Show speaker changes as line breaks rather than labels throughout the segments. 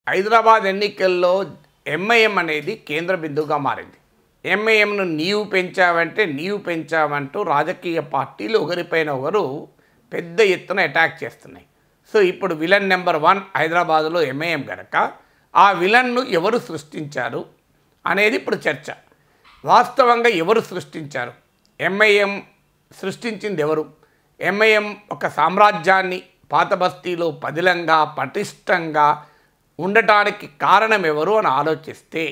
హైదరాబాద్ ఎన్నికల్లో ఎంఐఎం అనేది కేంద్ర బిందువుగా మారింది ఎంఐఎంను నీవు పెంచావంటే నీవు పెంచావంటూ రాజకీయ పార్టీలు ఒకరిపైన ఒకరు పెద్ద ఎత్తున అటాక్ చేస్తున్నాయి సో ఇప్పుడు విలన్ నెంబర్ వన్ హైదరాబాద్లో ఎంఐఎం గనక ఆ విలన్ను ఎవరు సృష్టించారు అనేది ఇప్పుడు చర్చ వాస్తవంగా ఎవరు సృష్టించారు ఎంఐఎం సృష్టించింది ఎవరు ఎంఐఎం ఒక సామ్రాజ్యాన్ని పాత బస్తీలో పదిలంగా పటిష్టంగా ఉండటానికి కారణం ఎవరు అని ఆలోచిస్తే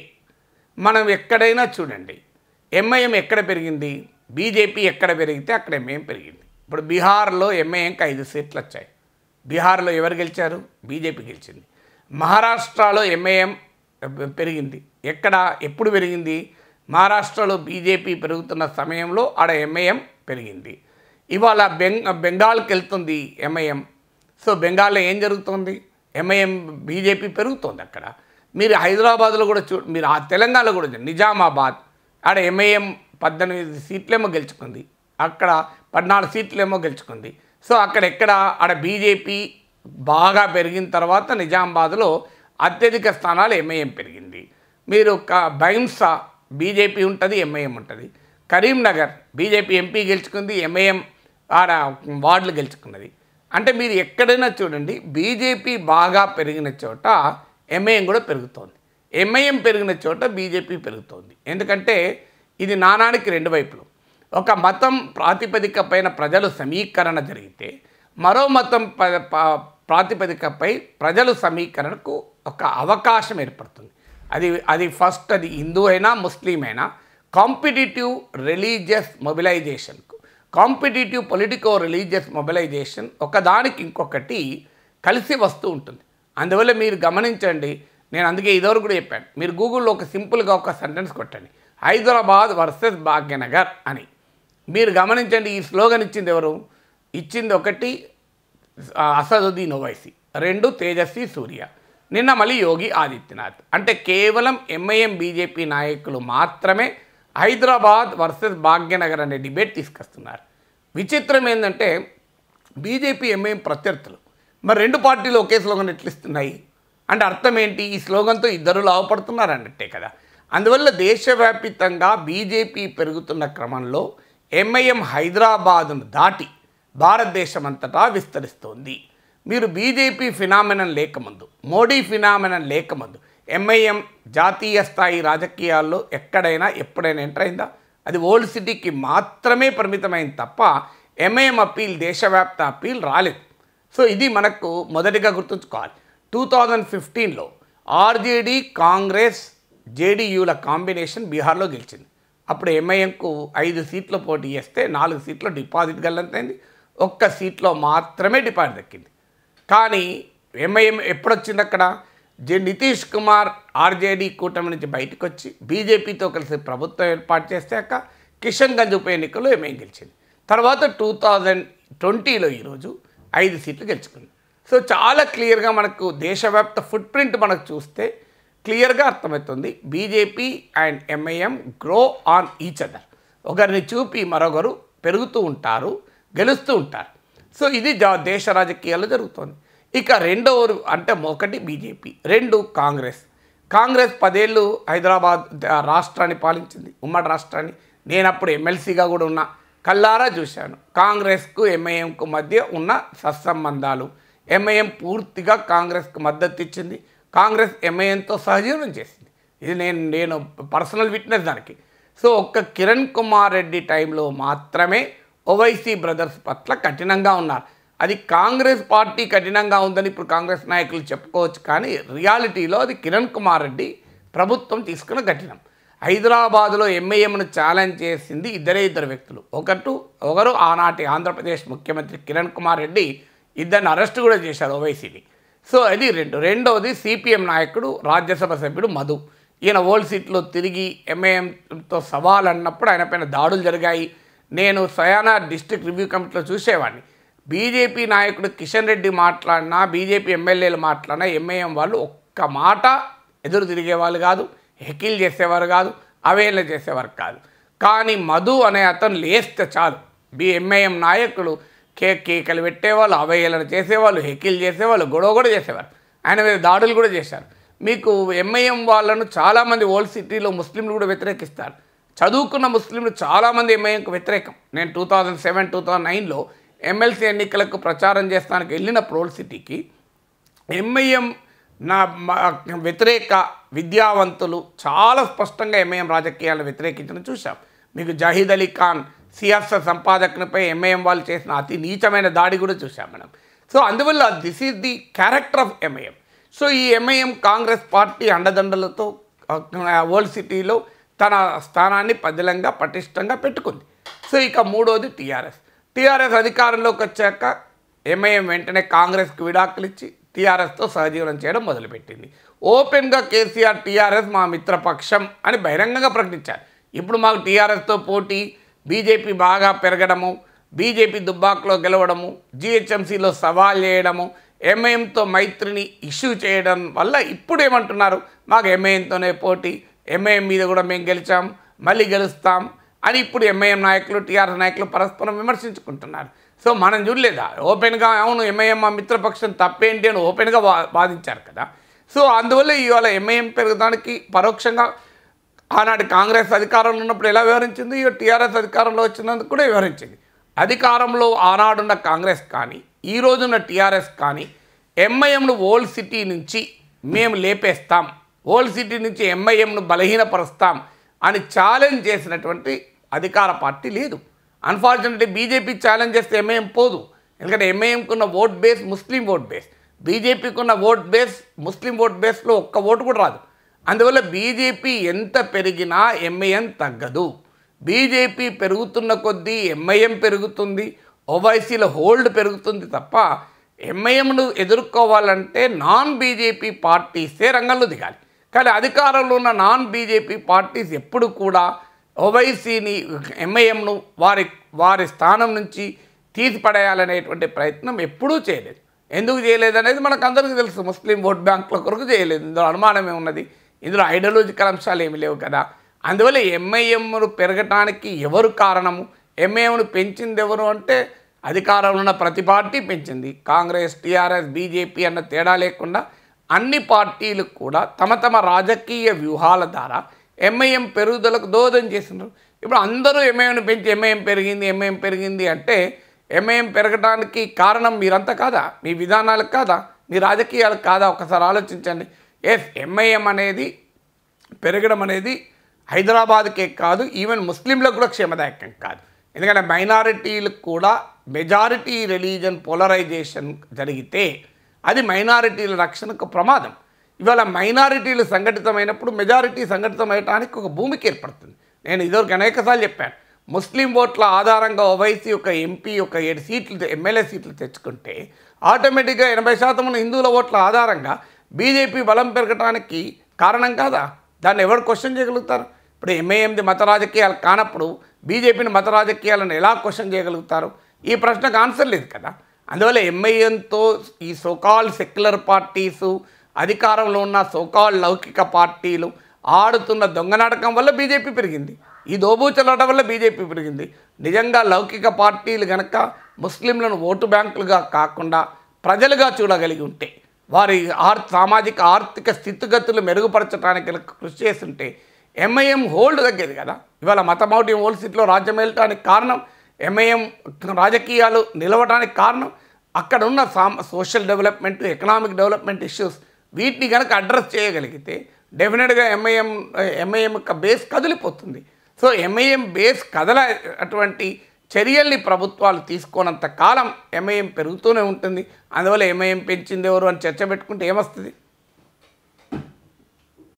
మనం ఎక్కడైనా చూడండి ఎంఐఎం ఎక్కడ పెరిగింది బీజేపీ ఎక్కడ పెరిగితే అక్కడ ఎంఐఎం పెరిగింది ఇప్పుడు బీహార్లో ఎంఐఎంకి ఐదు సీట్లు వచ్చాయి బీహార్లో ఎవరు గెలిచారు బీజేపీ గెలిచింది మహారాష్ట్రలో ఎంఐఎం పెరిగింది ఎక్కడ ఎప్పుడు పెరిగింది మహారాష్ట్రలో బీజేపీ పెరుగుతున్న సమయంలో ఆడ ఎంఐఎం పెరిగింది ఇవాళ బెంగ్ బెంగాల్కి వెళ్తుంది ఎంఐఎం సో బెంగాల్లో ఏం జరుగుతుంది ఎంఐఎం బీజేపీ పెరుగుతోంది అక్కడ మీరు హైదరాబాద్లో కూడా చూ మీరు ఆ తెలంగాణలో కూడా చూడండి. నిజామాబాద్ ఆడ ఎంఐఎం పద్దెనిమిది సీట్లేమో గెలుచుకుంది అక్కడ పద్నాలుగు సీట్లేమో గెలుచుకుంది సో అక్కడ ఎక్కడ ఆడ బీజేపీ బాగా పెరిగిన తర్వాత నిజామాబాద్లో అత్యధిక స్థానాలు ఎంఐఎం పెరిగింది మీరు క బైంసా బీజేపీ ఉంటుంది ఎంఐఎం ఉంటుంది కరీంనగర్ బీజేపీ ఎంపీ గెలుచుకుంది ఎంఐఎం ఆడ వార్డులు గెలుచుకున్నది అంటే మీరు ఎక్కడైనా చూడండి బీజేపీ బాగా పెరిగిన చోట ఎంఐఎం కూడా పెరుగుతోంది ఎంఐఎం పెరిగిన చోట బీజేపీ పెరుగుతోంది ఎందుకంటే ఇది నాణానికి రెండు వైపులు ఒక మతం ప్రాతిపదిక పైన ప్రజలు సమీకరణ జరిగితే మరో మతం ప- ప- ప్రాతిపదికపై ప్రజలు సమీకరణకు ఒక అవకాశం ఏర్పడుతుంది అది అది ఫస్ట్ అది హిందూ అయినా ముస్లిం అయినా కాంపిటేటివ్ రిలీజియస్ మొబిలైజేషన్కు కాంపిటేటివ్ పొలిటికో రిలీజియస్ మొబిలైజేషన్ ఒకదానికి ఇంకొకటి కలిసి వస్తూ ఉంటుంది అందువల్ల మీరు గమనించండి నేను అందుకే ఇదివరకు కూడా చెప్పాను మీరు గూగుల్లో ఒక సింపుల్గా ఒక సెంటెన్స్ కొట్టండి హైదరాబాద్ వర్సెస్ భాగ్యనగర్ అని మీరు గమనించండి ఈ స్లోగన్ ఇచ్చింది ఎవరు ఇచ్చింది ఒకటి ఆ, అసదుద్దీన్ ఓవైసీ రెండు తేజస్వి సూర్య నిన్న మళ్ళీ యోగి ఆదిత్యనాథ్ అంటే కేవలం ఎంఐఎం బీజేపీ నాయకులు మాత్రమే హైదరాబాద్ వర్సెస్ భాగ్యనగర్ అనే డిబేట్ తీసుకొస్తున్నారు విచిత్రం ఏంటంటే బీజేపీ ఎంఐఎం ప్రత్యర్థులు మరి రెండు పార్టీలు ఒకే స్లోగన్ ఎట్లా ఇస్తున్నాయి అంటే అర్థం ఏంటి ఈ స్లోగన్తో ఇద్దరు లాభపడుతున్నారు అన్నట్టే కదా అందువల్ల దేశవ్యాపితంగా బీజేపీ పెరుగుతున్న క్రమంలో ఎంఐఎం హైదరాబాదును దాటి భారతదేశం అంతటా విస్తరిస్తోంది మీరు బీజేపీ ఫినామినన్ లేకముందు మోడీ ఫినామినన్ లేకముందు ఎంఐఎం జాతీయ స్థాయి రాజకీయాల్లో ఎక్కడైనా ఎప్పుడైనా ఎంటర్ అయిందా అది ఓల్డ్ సిటీకి మాత్రమే పరిమితమైంది తప్ప ఎంఐఎం అప్పీల్ దేశవ్యాప్త అప్పీల్ రాలేదు సో ఇది మనకు మొదటిగా గుర్తుంచుకోవాలి టూ థౌజండ్ ఫిఫ్టీన్లో ఆర్జేడీ కాంగ్రెస్ జేడీయూల కాంబినేషన్ బీహార్లో గెలిచింది అప్పుడు ఎంఐఎంకు ఐదు సీట్లు పోటీ చేస్తే నాలుగు సీట్లు డిపాజిట్ గల్లంతైంది ఒక్క సీట్లో మాత్రమే డిపాజిట్ దక్కింది కానీ ఎంఐఎం ఎప్పుడొచ్చింది అక్కడ జె నితీష్ కుమార్ ఆర్జేడీ కూటమి నుంచి బయటకు వచ్చి బీజేపీతో కలిసి ప్రభుత్వం ఏర్పాటు చేశాక కిషన్ గంజ్ ఉప ఎన్నికల్లో ఎంఐఎం గెలిచింది తర్వాత టూ థౌజండ్ ట్వంటీలో ఈరోజు ఐదు సీట్లు గెలుచుకుంది సో చాలా క్లియర్గా మనకు దేశవ్యాప్త ఫుట్ ప్రింట్ మనకు చూస్తే క్లియర్గా అర్థమవుతుంది BJP and MIM grow on each other ఒకరిని చూపి మరొకరు పెరుగుతూ ఉంటారు గెలుస్తూ ఉంటారు సో ఇది జా- దేశ రాజకీయాల్లో జరుగుతుంది ఇక రెండవ అంటే ఒకటి బీజేపీ రెండు కాంగ్రెస్ కాంగ్రెస్ పదేళ్ళు హైదరాబాద్ ద- రాష్ట్రాన్ని పాలించింది ఉమ్మడి రాష్ట్రాన్ని నేను అప్పుడు ఎమ్మెల్సీగా కూడా ఉన్నా కల్లారా చూశాను కాంగ్రెస్కు ఎంఐఎంకు మధ్య ఉన్న సత్సంబంధాలు ఎంఐఎం పూర్తిగా కాంగ్రెస్కు మద్దతు ఇచ్చింది కాంగ్రెస్ ఎంఐఎంతో సహజీవనం చేసింది ఇది నేను నేను పర్సనల్ విట్నెస్ దానికి సో ఒక్క కిరణ్ కుమార్ రెడ్డి టైంలో మాత్రమే ఓవైసీ బ్రదర్స్ పట్ల కఠినంగా ఉన్నారు అది కాంగ్రెస్ పార్టీ కఠినంగా ఉందని ఇప్పుడు కాంగ్రెస్ నాయకులు చెప్పుకోవచ్చు కానీ రియాలిటీలో అది కిరణ్ కుమార్ రెడ్డి ప్రభుత్వం తీసుకున్న కఠినం హైదరాబాదులో ఎంఐఎంను ఛాలెంజ్ చేసింది ఇద్దరే ఇద్దరు వ్యక్తులు ఒకరు ఒకరు ఆనాటి ఆంధ్రప్రదేశ్ ముఖ్యమంత్రి కిరణ్ కుమార్ రెడ్డి ఇద్దరిని అరెస్ట్ కూడా చేశారు ఓవైసీని సో అది రెండు రెండవది సిపిఎం నాయకుడు రాజ్యసభ సభ్యుడు మధు ఈయన ఓల్డ్ సీట్లో తిరిగి ఎంఐఎంతో సవాల్ అన్నప్పుడు ఆయన పైన దాడులు జరిగాయి నేను సయానా డిస్ట్రిక్ట్ రివ్యూ కమిటీలో చూసేవాడిని బీజేపీ నాయకుడు కిషన్ రెడ్డి మాట్లాడినా బీజేపీ ఎమ్మెల్యేలు మాట్లాడినా ఎంఐఎం వాళ్ళు ఒక్క మాట ఎదురు తిరిగేవాళ్ళు కాదు హెకిల్ చేసేవారు కాదు అవేళ చేసేవారు కాదు కానీ మధు అనే అతను లేస్తే చాలు బి ఎంఐఎం నాయకులు కే కేకలు పెట్టేవాళ్ళు అవహేళన చేసేవాళ్ళు హెకిల్ చేసేవాళ్ళు గొడవ కూడా చేసేవారు ఆయన మీద దాడులు కూడా చేశారు మీకు ఎంఐఎం వాళ్ళను చాలామంది ఓల్డ్ సిటీలో ముస్లింలు కూడా వ్యతిరేకిస్తారు చదువుకున్న ముస్లింలు చాలామంది ఎంఐఎంకు వ్యతిరేకం నేను two thousand seven two thousand నైన్లో ఎమ్మెల్సీ ఎన్నికలకు ప్రచారం చేస్తానికి వెళ్ళినప్పుడు ఓల్డ్ సిటీకి ఎంఐఎం నా మా- వ్యతిరేక విద్యావంతులు చాలా స్పష్టంగా ఎంఐఎం రాజకీయాలను వ్యతిరేకించడం చూశాం మీకు జహీద్ అలీ ఖాన్ సియాసత్ సంపాదకునిపై ఎంఐఎం వాళ్ళు చేసిన అతి నీచమైన దాడి కూడా చూశాం మనం సో అందువల్ల this is the character of MIM so ఈ ఎంఐఎం కాంగ్రెస్ పార్టీ అండదండలతో వరల్డ్ సిటీలో తన స్థానాన్ని పదిలంగా పటిష్టంగా పెట్టుకుంది సో ఇక మూడోది టీఆర్ఎస్ టీఆర్ఎస్ అధికారంలోకి వచ్చాక ఎంఐఎం వెంటనే కాంగ్రెస్కి విడాకులు ఇచ్చి టీఆర్ఎస్తో సహజీవనం చేయడం మొదలుపెట్టింది ఓపెన్గా కేసీఆర్ టీఆర్ఎస్ మా మిత్రపక్షం అని బహిరంగంగా ప్రకటించారు ఇప్పుడు మాకు టీఆర్ఎస్తో పోటీ బీజేపీ బాగా పెరగడము బీజేపీ దుబ్బాకలో గెలవడము జిహెచ్ఎంసీలో సవాల్ చేయడము ఎంఐఎంతో మైత్రిని ఇష్యూ చేయడం వల్ల ఇప్పుడు ఏమంటున్నారు మాకు ఎంఐఎంతోనే పోటీ ఎంఐఎం మీద కూడా మేము గెలిచాం మళ్ళీ గెలుస్తాం అని ఇప్పుడు ఎంఐఎం నాయకులు టీఆర్ఎస్ నాయకులు పరస్పరం విమర్శించుకుంటున్నారు సో మనం చూడలేదా ఓపెన్గా అవును ఎంఐఎం మా మిత్రపక్షం తప్పేంటి అని ఓపెన్గా వా వాదించారు కదా సో అందువల్ల ఇవాళ ఎంఐఎం పెరగడానికి పరోక్షంగా ఆనాటి కాంగ్రెస్ అధికారంలో ఉన్నప్పుడు ఎలా వివరించింది ఇక టీఆర్ఎస్ అధికారంలో వచ్చినందుకు కూడా వివరించింది అధికారంలో ఆనాడున్న కాంగ్రెస్ కానీ ఈ రోజున్న టీఆర్ఎస్ కానీ ఎంఐఎంను ఓల్డ్ సిటీ నుంచి మేము లేపేస్తాం ఓల్డ్ సిటీ నుంచి ఎంఐఎంను బలహీనపరుస్తాం అని ఛాలెంజ్ చేసినటువంటి అధికార పార్టీ లేదు అన్ఫార్చునేట్లీ బీజేపీ ఛాలెంజ్ చేస్తే ఎంఐఎం పోదు ఎందుకంటే ఎంఐఎంకి ఉన్న vote base Muslim vote base బీజేపీకి ఉన్న ఓట్ బేస్ ముస్లిం ఓట్ బేస్లో ఒక్క ఓటు కూడా రాదు అందువల్ల బీజేపీ ఎంత పెరిగినా ఎంఐఎం తగ్గదు బీజేపీ పెరుగుతున్న కొద్దీ ఎంఐఎం పెరుగుతుంది ఓవైసీల హోల్డ్ పెరుగుతుంది తప్ప ఎంఐఎంను ఎదుర్కోవాలంటే నాన్ బీజేపీ పార్టీసే రంగంలో దిగాలి కానీ అధికారంలో ఉన్న నాన్ బీజేపీ పార్టీస్ ఎప్పుడు కూడా ఓవైసీని ఎంఐఎంను వారి వారి స్థానం నుంచి తీసిపడేయాలనేటువంటి ప్రయత్నం ఎప్పుడూ చేయలేదు ఎందుకు చేయలేదు అనేది మనకు అందరికీ తెలుసు ముస్లిం ఓట్ బ్యాంకుల కొరకు చేయలేదు ఇందులో అనుమానమే ఉన్నది ఇందులో ఐడియాలజికల్ అంశాలు ఏమీ లేవు కదా అందువల్ల ఎంఐఎంను పెరగటానికి ఎవరు కారణము ఎంఐఎంను పెంచింది ఎవరు అంటే అధికారంలో ఉన్న ప్రతి పార్టీ పెంచింది కాంగ్రెస్ టీఆర్ఎస్ బీజేపీ అన్న తేడా లేకుండా అన్ని పార్టీలు కూడా తమ తమ రాజకీయ వ్యూహాల ద్వారా ఎంఐఎం పెరుగుదలకు దోహదం చేస్తున్నారు ఇప్పుడు అందరూ ఎంఐఎంను పెంచి ఎంఐఎం పెరిగింది ఎంఐఎం పెరిగింది అంటే ఎంఐఎం పెరగడానికి కారణం మీరంతా కాదా మీ విధానాలకు కాదా మీ రాజకీయాలకు కాదా ఒకసారి ఆలోచించండి ఎస్ ఎంఐఎం అనేది పెరగడం అనేది హైదరాబాద్కే కాదు ఈవెన్ ముస్లింలకు కూడా క్షేమదాయకం కాదు ఎందుకంటే మైనారిటీలకు కూడా మెజారిటీ రిలీజన్ పోలరైజేషన్ జరిగితే అది మైనారిటీల రక్షణకు ప్రమాదం ఇవాళ మైనారిటీలు సంఘటితమైనప్పుడు మెజారిటీ సంఘటితమయటానికి ఒక భూమికి ఏర్పడుతుంది నేను ఇదివరకు అనేకసార్లు చెప్పాను ముస్లిం ఓట్ల ఆధారంగా ఓవైసీ ఒక ఎంపీ ఒక ఏడు సీట్లు ఎమ్మెల్యే సీట్లు తెచ్చుకుంటే ఆటోమేటిక్గా ఎనభై శాతం ఉన్న హిందువుల ఓట్ల ఆధారంగా బీజేపీ బలం పెరగడానికి కారణం కాదా దాన్ని ఎవరు క్వశ్చన్ చేయగలుగుతారు ఇప్పుడు ఎంఐఎంది మత రాజకీయాలు కానప్పుడు బీజేపీని మత రాజకీయాలను ఎలా క్వశ్చన్ చేయగలుగుతారు ఈ ప్రశ్నకు ఆన్సర్ లేదు కదా అందువల్ల ఎంఐఎంతో ఈ సోకాల్ సెక్యులర్ పార్టీసు అధికారంలో ఉన్న సోకాల్ లౌకిక పార్టీలు ఆడుతున్న దొంగ నాటకం వల్ల బీజేపీ పెరిగింది ఈ దోబూచలాట వల్ల బీజేపీ పెరిగింది నిజంగా లౌకిక పార్టీలు గనక ముస్లింలను ఓటు బ్యాంకులుగా కాకుండా ప్రజలుగా చూడగలిగి ఉంటే వారి ఆర్ సామాజిక ఆర్థిక స్థితిగతులు మెరుగుపరచడానికి గనుక కృషి చేస్తుంటే ఎంఐఎం హోల్డ్ తగ్గేది కదా ఇవాళ మతమౌఢ్యం హోల్డ్ సీట్లో రాజ్యం వెళ్ళటానికి కారణం ఎంఐఎం రాజకీయాలు నిలవడానికి కారణం అక్కడ ఉన్న సామ్ social development economic development issues వీటిని కనుక అడ్రస్ చేయగలిగితే డెఫినెట్గా ఎంఐఎం ఎంఐఎం యొక్క బేస్ కదిలిపోతుంది సో ఎంఐఎం బేస్ కదల అటువంటి చర్యల్ని ప్రభుత్వాలు తీసుకోనంత కాలం ఎంఐఎం పెరుగుతూనే ఉంటుంది అందువల్ల ఎంఐఎం పెంచింది ఎవరు అని చర్చ పెట్టుకుంటే ఏమొస్తుంది